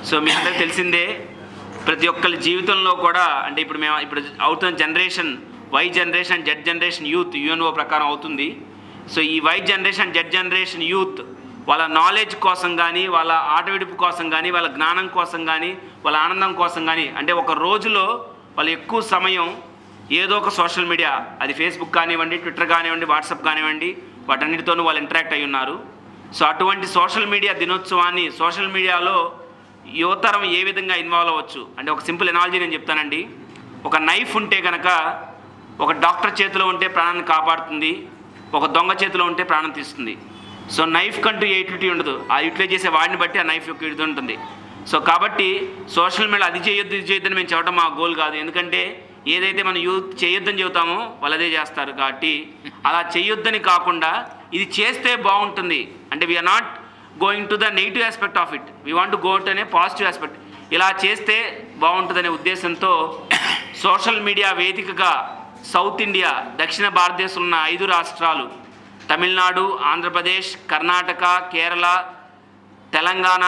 so మీ అందరికీ తెలిసిందే ప్రతి ఒక్కరి జీవితంలో కూడా అంటే ఇప్పుడు మేము ఇప్పుడు అవుతున్న generation Y generation Z generation youth UNO ప్రకారం అవుతుంది సో ఈ Y generation Z generation youth వాళ్ళ నాలెడ్జ్ కోసం కానీ వాళ్ళ ఆట విడుపు కోసం కానీ వాళ్ళ జ్ఞానం కోసం కానీ వాళ్ళ ఆనందం కోసం కానీ అంటే ఒక రోజులో వాళ్ళు ఎక్కువ సమయం ఏదో ఒక సోషల్ మీడియా అది ఫేస్బుక్ కానివ్వండి ట్విట్టర్ కానివ్వండి వాట్సాప్ కానివ్వండి వాటన్నిటితోనూ వాళ్ళు ఇంటరాక్ట్ అయి ఉన్నారు సో అటువంటి సోషల్ మీడియా దినోత్సవాన్ని సోషల్ మీడియాలో యువతరం ఏ విధంగా ఇన్వాల్వ్ అవ్వచ్చు అంటే ఒక సింపుల్ ఎనాలజీ నేను చెప్తానండి ఒక నైఫ్ ఉంటే కనుక ఒక డాక్టర్ చేతిలో ఉంటే ప్రాణాన్ని కాపాడుతుంది ఒక దొంగ చేతిలో ఉంటే ప్రాణం తీస్తుంది సో నైఫ్ కంటూ ఏ యూటిలిటీ ఉండదు ఆ యూటిలైజ్ చేసే వాడిని బట్టి ఆ నైఫ్ యొక్క ఇది ఉంటుంది సో కాబట్టి సోషల్ మీడియా అది చేయొద్దు ఇది చేయొద్దని మేము చెప్పడం మా గోల్ కాదు ఎందుకంటే ఏదైతే మనం యూత్ చేయొద్దని చెబుతామో వాళ్ళు అదే చేస్తారు కాబట్టి అలా చేయొద్దని కాకుండా ఇది చేస్తే బాగుంటుంది అంటే we are not going to the negative aspect of it we want go to అనే పాజిటివ్ ఆస్పెక్ట్ ఇలా చేస్తే బాగుంటుందనే ఉద్దేశంతో సోషల్ మీడియా వేదికగా సౌత్ ఇండియా దక్షిణ భారతదేశంలో ఉన్న ఐదు రాష్ట్రాలు తమిళనాడు ఆంధ్రప్రదేశ్ కర్ణాటక కేరళ తెలంగాణ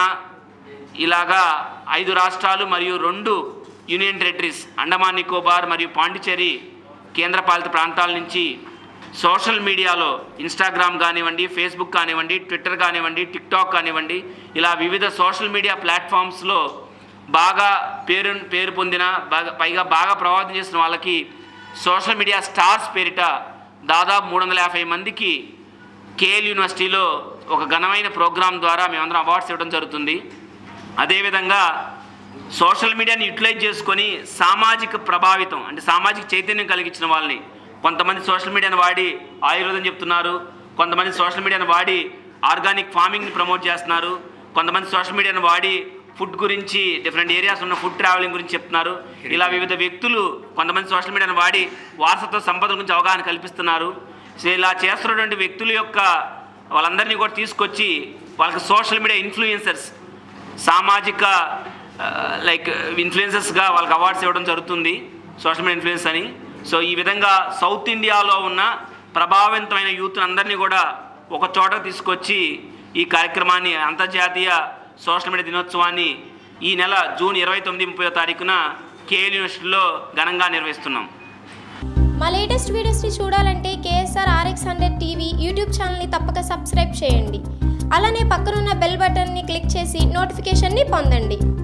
ఇలాగా ఐదు రాష్ట్రాలు మరియు రెండు యూనియన్ టెరిటరీస్ అండమాన్ నికోబార్ మరియు పాండిచేరి కేంద్రపాలిత ప్రాంతాల నుంచి సోషల్ మీడియాలో ఇన్స్టాగ్రామ్ కానివ్వండి ఫేస్బుక్ కానివ్వండి ట్విట్టర్ కానివ్వండి టిక్టాక్ కానివ్వండి ఇలా వివిధ సోషల్ మీడియా ప్లాట్ఫామ్స్లో బాగా పేరు పేరు పొందిన బాగా పైగా బాగా ప్రభావితం చేసిన వాళ్ళకి సోషల్ మీడియా స్టార్స్ పేరిట దాదాపు మూడు వందల యాభై మందికి కేఎల్ యూనివర్సిటీలో ఒక ఘనమైన ప్రోగ్రాం ద్వారా మేమందరం అవార్డ్స్ ఇవ్వడం జరుగుతుంది అదేవిధంగా సోషల్ మీడియాని యూటిలైజ్ చేసుకొని సామాజిక ప్రభావితం అంటే సామాజిక చైతన్యం కలిగించిన వాళ్ళని కొంతమంది సోషల్ మీడియాను వాడి ఆయుర్వేదం చెప్తున్నారు కొంతమంది సోషల్ మీడియాను వాడి ఆర్గానిక్ ఫార్మింగ్ని ప్రమోట్ చేస్తున్నారు కొంతమంది సోషల్ మీడియాను వాడి ఫుడ్ గురించి డిఫరెంట్ ఏరియాస్ ఉన్న ఫుడ్ ట్రావెలింగ్ గురించి చెప్తున్నారు ఇలా వివిధ వ్యక్తులు కొంతమంది సోషల్ మీడియాను వాడి వారసత్వ సంపద గురించి అవగాహన కల్పిస్తున్నారు సో ఇలా చేస్తున్నటువంటి వ్యక్తుల యొక్క వాళ్ళందరినీ కూడా తీసుకొచ్చి వాళ్ళకి సోషల్ మీడియా ఇన్ఫ్లుయెన్సర్స్ సామాజిక లైక్ ఇన్ఫ్లుయెన్సెస్గా వాళ్ళకి అవార్డ్స్ ఇవ్వడం జరుగుతుంది సోషల్ మీడియా ఇన్ఫ్లుయెన్స్ అని సో ఈ విధంగా సౌత్ ఇండియాలో ఉన్న ప్రభావవంతమైన యూత్ అందరినీ కూడా ఒక చోట తీసుకొచ్చి ఈ కార్యక్రమాన్ని అంతర్జాతీయ సోషల్ మీడియా దినోత్సవాన్ని ఈ నెల జూన్ ఇరవై తొమ్మిది ముప్పై తారీఖున కేఎల్ యూనివర్సిటీలో ఘనంగా నిర్వహిస్తున్నాం మా లేటెస్ట్ వీడియోస్ని చూడాలంటే KSR RX hundred TV YouTube ఛానల్ని తప్పక సబ్స్క్రైబ్ చేయండి అలానే పక్కనున్న బెల్ బటన్ని క్లిక్ చేసి నోటిఫికేషన్ని పొందండి